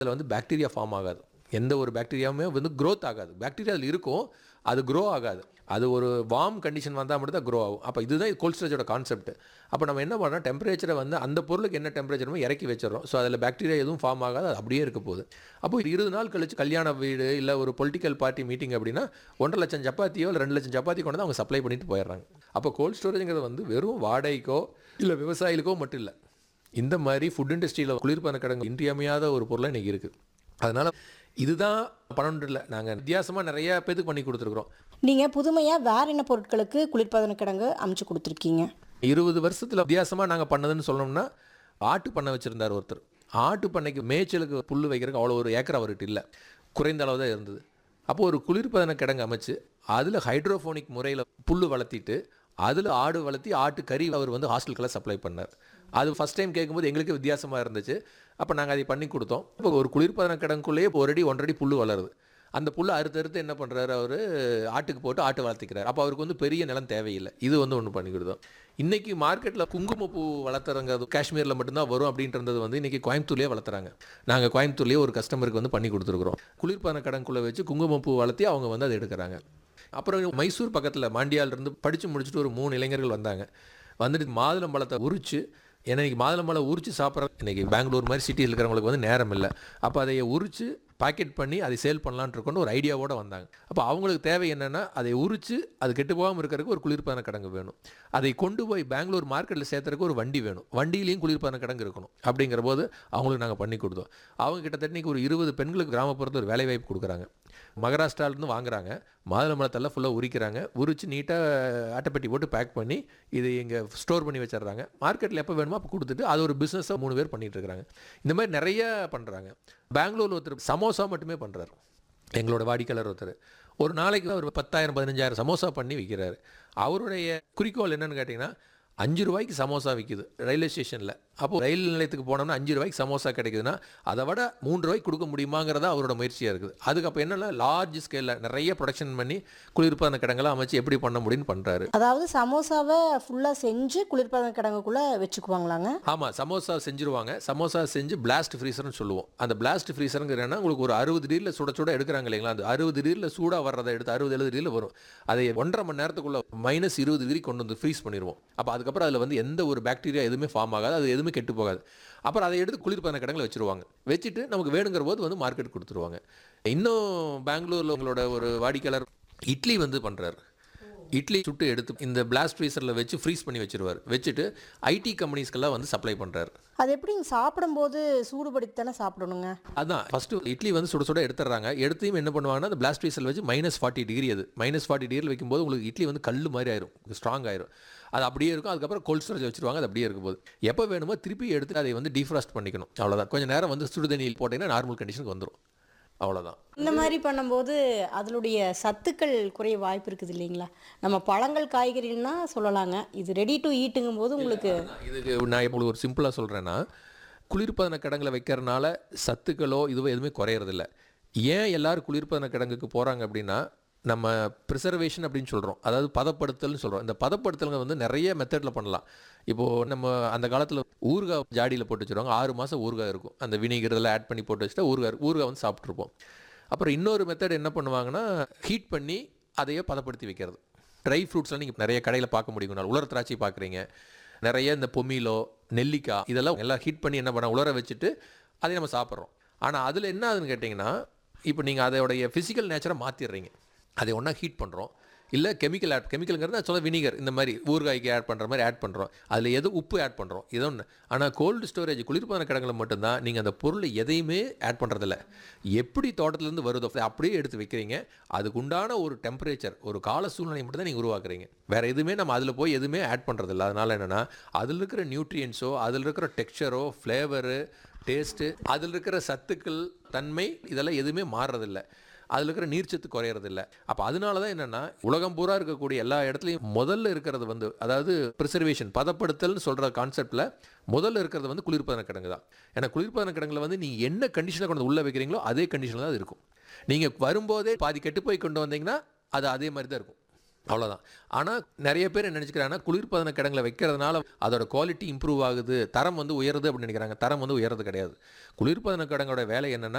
அதில் வந்து bacteria form ஆகாது எந்த ஒரு பாக்டீரியாவுமே வந்து growth ஆகாது பாக்டீரியா அதில் இருக்கும் அது க்ரோ ஆகாது அது ஒரு வார்ம் கண்டிஷன் வந்தால் மட்டும் தான் க்ரோ ஆகும் அப்போ இதுதான் கோல்ட் ஸ்டோரேஜோட கான்செப்ட் அப்போ நம்ம என்ன பண்ணோம் டெம்பரேச்சரை வந்து அந்த பொருளுக்கு என்ன டெம்பரேச்சருமோ இறக்கி வச்சிடறோம் ஸோ அதில் பாக்டீரியா எதுவும் ஃபார்ம் ஆகாது அது அப்படியே இருக்க போகுது அப்போ இருபது நாள் கழிச்சு கல்யாண வீடு இல்லை ஒரு பொலிட்டிக்கல் பார்ட்டி மீட்டிங் அப்படின்னா ஒன்றரை லட்சம் சப்பாத்தியோ இல்லை ரெண்டு லட்சம் சப்பாத்தி கொண்டு வந்து அவங்க சப்ளை பண்ணிட்டு போயிடுறாங்க அப்போ கோல்ட் ஸ்டோரேஜ்ங்கிறது வந்து வெறும் வாடகைக்கோ இல்லை விவசாயிகளுக்கோ மட்டும் இல்லை இந்த மாதிரி ஃபுட் இண்டஸ்ட்ரியில் குளிர்பான கிடங்கு இன்றியமையாத ஒரு பொருளாக இன்றைக்கி இருக்குது அதனால் இதுதான் பன்னெண்டு இல்லை நாங்கள் வித்தியாசமாக நிறைய பேத்துக்கு பண்ணி கொடுத்துருக்குறோம் நீங்கள் புதுமையாக வேற என்ன பொருட்களுக்கு குளிர்பதன கிடங்கு அமைச்சு கொடுத்துருக்கீங்க இருபது வருஷத்தில் வித்தியாசமாக நாங்கள் பண்ணதுன்னு சொன்னோம்னா ஆட்டு பண்ணை வச்சுருந்தார் ஒருத்தர் ஆட்டு பண்ணைக்கு மேய்ச்சலுக்கு புல் வைக்கிறதுக்கு அவ்வளோ ஒரு ஏக்கர் அவர்கிட்ட இல்லை குறைந்த அளவு தான் இருந்தது அப்போ ஒரு குளிர்பதன கிடங்கு அமைச்சு அதில் ஹைட்ரோஃபோனிக் முறையில் புல் வளர்த்திட்டு அதில் ஆடு வளர்த்தி ஆட்டு கறி அவர் வந்து ஹாஸ்டலுக்கெல்லாம் சப்ளை பண்ணார் அது ஃபஸ்ட் டைம் கேட்கும்போது எங்களுக்கு வித்தியாசமாக இருந்துச்சு அப்போ நாங்கள் அதை பண்ணி கொடுத்தோம் இப்போ ஒரு குளிர்பதன கிடங்குள்ளேயே ஒரு அடி ஒன்றரை அடி புல் வளருது அந்த புல்லை அறுத்து அறுத்து என்ன பண்ணுறாரு அவர் ஆட்டுக்கு போட்டு ஆட்டு வளர்த்திக்கிறார் அப்போ அவருக்கு வந்து பெரிய நிலம் தேவையில்லை இது வந்து ஒன்று பண்ணி கொடுத்தோம் இன்றைக்கி மார்க்கெட்டில் குங்குமப்பூ வளர்த்துறங்க அது காஷ்மீரில் மட்டும்தான் வரும் அப்படின்றது வந்து இன்றைக்கி கோயம்புத்தூர்லேயே வளர்த்துறாங்க நாங்கள் கோயம்புத்தூர்லேயே ஒரு கஸ்டமருக்கு வந்து பண்ணி கொடுத்துருக்குறோம் குளிர்பான கடன்குள்ளே வச்சு குங்குமப்பூ வளர்த்தி அவங்க வந்து அதை எடுக்கிறாங்க அப்புறம் மைசூர் பக்கத்தில் மாண்டியாலிருந்து படித்து முடிச்சுட்டு ஒரு மூணு இளைஞர்கள் வந்தாங்க வந்துட்டு மாதுளம்பழத்தை உரிச்சு ஏன்னா இன்றைக்கி மாதுளம்பழம் உரிச்சு சாப்பிட்ற இன்றைக்கி பெங்களூர் மாதிரி சிட்டியில் இருக்கிறவங்களுக்கு வந்து நேரம் இல்லை அப்போ அதை உரிச்சு பாக்கெட் பண்ணி அதை சேல் பண்ணலான்னு இருக்கோன்னு ஒரு ஐடியாவோட வந்தாங்க அப்போ அவங்களுக்கு தேவை என்னென்னா அதை உரிச்சு அது கெட்டு போகாமல் இருக்கிறதுக்கு ஒரு குளிர்பான கிடங்கு வேணும் அதை கொண்டு போய் பெங்களூர் மார்க்கெட்டில் சேர்த்துறதுக்கு ஒரு வண்டி வேணும் வண்டியிலையும் குளிர்பான கிடங்கு இருக்கணும் அப்படிங்கிற போது அவங்களுக்கு நாங்கள் பண்ணி கொடுத்தோம் அவங்க கிட்டத்தட்ட இன்னைக்கு ஒரு இருபது பெண்களுக்கு கிராமப்புறத்தில் ஒரு வேலைவாய்ப்பு கொடுக்குறாங்க மகாராஷ்டிராலேருந்து வாங்குறாங்க மாதுளம்பழத்தெல்லாம் ஃபுல்லாக உரிக்கிறாங்க உரிச்சு நீட்டாக அட்டைப்பெட்டி போட்டு பேக் பண்ணி இது இங்கே ஸ்டோர் பண்ணி வச்சிடுறாங்க மார்க்கெட்டில் எப்போ வேணுமோ அப்போ கொடுத்துட்டு அது ஒரு பிஸ்னஸாக மூணு பேர் பண்ணிட்டு இருக்காங்க இந்த மாதிரி நிறைய பண்ணுறாங்க பெங்களூரில் ஒருத்தர் சமோசா மட்டுமே பண்ணுறாரு எங்களோட வாடிக்கையாளர் ஒருத்தர் ஒரு நாளைக்கு அவர் பத்தாயிரம் பதினஞ்சாயிரம் சமோசா பண்ணி விற்கிறாரு அவருடைய குறிக்கோள் என்னன்னு கேட்டிங்கன்னா அஞ்சு ரூபாய்க்கு சமோசா விற்கிது ரயில்வே ஸ்டேஷனில் அப்போ ரயில் நிலையத்துக்கு போனோம்னா அஞ்சு ரூபாய்க்கு சமோசா கிடைக்குதுன்னா அதை விட மூன்று ரூபாய்க்கு கொடுக்க முடியுமாங்கிறதா அவரோட முயற்சியாக இருக்குது அதுக்கு அப்போ என்னென்னா லார்ஜ் ஸ்கேலில் நிறைய ப்ரொடக்ஷன் பண்ணி குளிர்பான கிடங்கெல்லாம் அமைச்சு எப்படி பண்ண முடியும்னு பண்ணுறாரு அதாவது சமோசாவை ஃபுல்லாக செஞ்சு குளிர்பதன கிடங்குக்குள்ளே வச்சுக்குவாங்களாங்க ஆமாம் சமோசா செஞ்சுருவாங்க சமோசா செஞ்சு பிளாஸ்ட் ஃப்ரீசர்னு சொல்லுவோம் அந்த பிளாஸ்ட் ஃப்ரீசருங்கிறனா உங்களுக்கு ஒரு அறுபது டிகிரியில் சுட சுட எடுக்கிறாங்க இல்லைங்களா அந்த அறுபது டிகிரியில் சூடாக வர்றதை எடுத்து அறுபது எழுபது டிகிரியில் வரும் அதை ஒன்றரை மணி நேரத்துக்குள்ள மைனஸ் இருபது டிகிரி கொண்டு வந்து ஃப்ரீஸ் பண்ணிடுவோம் அப்போ அதுக்கப்புறம் அதில் வந்து எந்த ஒரு பாக்டீரியா எதுவுமே ஃபார்ம் ஆகாது அது எதுவுமே கெட்டு போகாது அப்புறம் அதை எடுத்து குளிர்பான கிடங்கில் வச்சுருவாங்க வச்சுட்டு நமக்கு வேணுங்கிற போது வந்து மார்க்கெட் கொடுத்துருவாங்க இன்னும் பெங்களூரில் உங்களோட ஒரு வாடிக்கையாளர் இட்லி வந்து பண்ணுறாரு இட்லி சுட்டு எடுத்து இந்த பிளாஸ்ட் ஃப்ரீசரில் வச்சு ஃப்ரீஸ் பண்ணி வச்சிருவார் வச்சுட்டு ஐடி கம்பெனிஸ்க்கெல்லாம் வந்து சப்ளை பண்ணுறாரு அது எப்படிங்க சாப்பிடும்போது சூடுபடுத்தி தானே சாப்பிடணுங்க அதான் ஃபஸ்ட்டு இட்லி வந்து சுட சுட எடுத்துறாங்க எடுத்தையும் என்ன பண்ணுவாங்கன்னா அந்த பிளாஸ்ட் ஃப்ரீசரில் வச்சு மைனஸ் ஃபார்ட்டி டிகிரி அது மைனஸ் ஃபார்ட்டி டிகிரியில் வைக்கும்போது உங்களுக்கு இட்லி வந்து கல் மாதிரி ஆயிரும் ஸ்ட்ராங் ஆயிரும் அது அப்படியே இருக்கும் அதுக்கப்புறம் கோல்ட் ஸ்டோரேஜ் வச்சிருவாங்க அது அப்படியே இருக்கும் போது எப்போ வேணுமோ திருப்பி எடுத்து அதை வந்து டீஃப்ராஸ்ட் பண்ணிக்கணும் அவ்வளோதான் கொஞ்சம் நேரம் வந்து சுடுதண்ணியில் போட்டிங்கன்னா நார்மல் கண்டிஷனுக்கு வந்துடும் அவ்வளோதான் இந்த மாதிரி பண்ணும்போது அதனுடைய சத்துக்கள் குறைய வாய்ப்பு இருக்குது இல்லைங்களா நம்ம பழங்கள் காய்கறிகள்னா சொல்லலாங்க இது ரெடி டு ஈட்டுங்கும் போது உங்களுக்கு இதுக்கு நான் இப்போ ஒரு சிம்பிளாக சொல்கிறேன்னா குளிர்பதன கிடங்குல வைக்கிறனால சத்துக்களோ இதுவோ எதுவுமே குறையறதில்ல ஏன் எல்லாரும் குளிர்பதன கிடங்குக்கு போகிறாங்க அப்படின்னா நம்ம ப்ரிசர்வேஷன் அப்படின்னு சொல்கிறோம் அதாவது பதப்படுத்தல்னு சொல்கிறோம் இந்த பதப்படுத்தலுங்க வந்து நிறைய மெத்தடில் பண்ணலாம் இப்போது நம்ம அந்த காலத்தில் ஊறுகாய் ஜாடியில் போட்டு வச்சுருவாங்க ஆறு மாதம் ஊறுகாய் இருக்கும் அந்த வினிகர் இதெல்லாம் ஆட் பண்ணி போட்டு வச்சுட்டா ஊறுகாய் ஊறுகாய் வந்து சாப்பிட்ருப்போம் அப்புறம் இன்னொரு மெத்தட் என்ன பண்ணுவாங்கன்னா ஹீட் பண்ணி அதையே பதப்படுத்தி வைக்கிறது ட்ரை ஃப்ரூட்ஸ்லாம் நீங்கள் நிறைய கடையில் பார்க்க முடியும் நான் உலர் திராட்சை பார்க்குறீங்க நிறைய இந்த பொமிலோ நெல்லிக்காய் இதெல்லாம் எல்லாம் ஹீட் பண்ணி என்ன பண்ண உலர வச்சுட்டு அதை நம்ம சாப்பிட்றோம் ஆனால் அதில் என்ன ஆகுதுன்னு கேட்டிங்கன்னா இப்போ நீங்கள் அதோடைய ஃபிசிக்கல் நேச்சரை மாற்றிடுறீங்க அதை ஒன்றா ஹீட் பண்ணுறோம் இல்லை கெமிக்கல் ஆட் கெமிக்கலுங்கிறது நான் சொல்ல வினிகர் இந்த மாதிரி ஊறுகாய்க்கு ஆட் பண்ணுற மாதிரி ஆட் பண்ணுறோம் அதில் எது உப்பு ஆட் பண்ணுறோம் இது ஒன்று ஆனால் கோல்டு ஸ்டோரேஜ் குளிர்பான கிடங்குல மட்டும்தான் நீங்கள் அந்த பொருளை எதையுமே ஆட் பண்ணுறதில்ல எப்படி தோட்டத்துலேருந்து வருதோ அதை அப்படியே எடுத்து வைக்கிறீங்க அதுக்கு உண்டான ஒரு டெம்பரேச்சர் ஒரு கால சூழ்நிலை மட்டும் தான் நீங்கள் உருவாக்குறீங்க வேறு எதுவுமே நம்ம அதில் போய் எதுவுமே ஆட் பண்ணுறதில்ல அதனால் என்னென்னா அதில் இருக்கிற நியூட்ரியன்ஸோ அதில் இருக்கிற டெக்ஸ்சரோ ஃப்ளேவரு டேஸ்ட்டு அதில் இருக்கிற சத்துக்கள் தன்மை இதெல்லாம் எதுவுமே மாறுறதில்ல அதில் இருக்கிற நீர்ச்சத்து குறையறதில்ல அப்போ அதனால தான் என்னென்னா உலகம் பூரா இருக்கக்கூடிய எல்லா இடத்துலையும் முதல்ல இருக்கிறது வந்து அதாவது ப்ரிசர்வேஷன் பதப்படுத்தல்னு சொல்கிற கான்செப்டில் முதல்ல இருக்கிறது வந்து குளிர்பதன கிடங்கு தான் ஏன்னா குளிர்பதன கிடங்குல வந்து நீங்கள் என்ன கண்டிஷனில் கொண்டு உள்ளே வைக்கிறீங்களோ அதே கண்டிஷனில் தான் அது இருக்கும் நீங்கள் வரும்போதே பாதி கெட்டு போய் கொண்டு வந்தீங்கன்னா அது அதே மாதிரி தான் இருக்கும் அவ்வளோதான் ஆனால் நிறைய பேர் என்ன நினச்சிக்கிறாங்கன்னா குளிர்பதன கிடங்குல வைக்கிறதுனால அதோட குவாலிட்டி இம்ப்ரூவ் ஆகுது தரம் வந்து உயருது அப்படின்னு நினைக்கிறாங்க தரம் வந்து உயர்றது கிடையாது குளிர்பதன கிடங்கோட வேலை என்னென்னா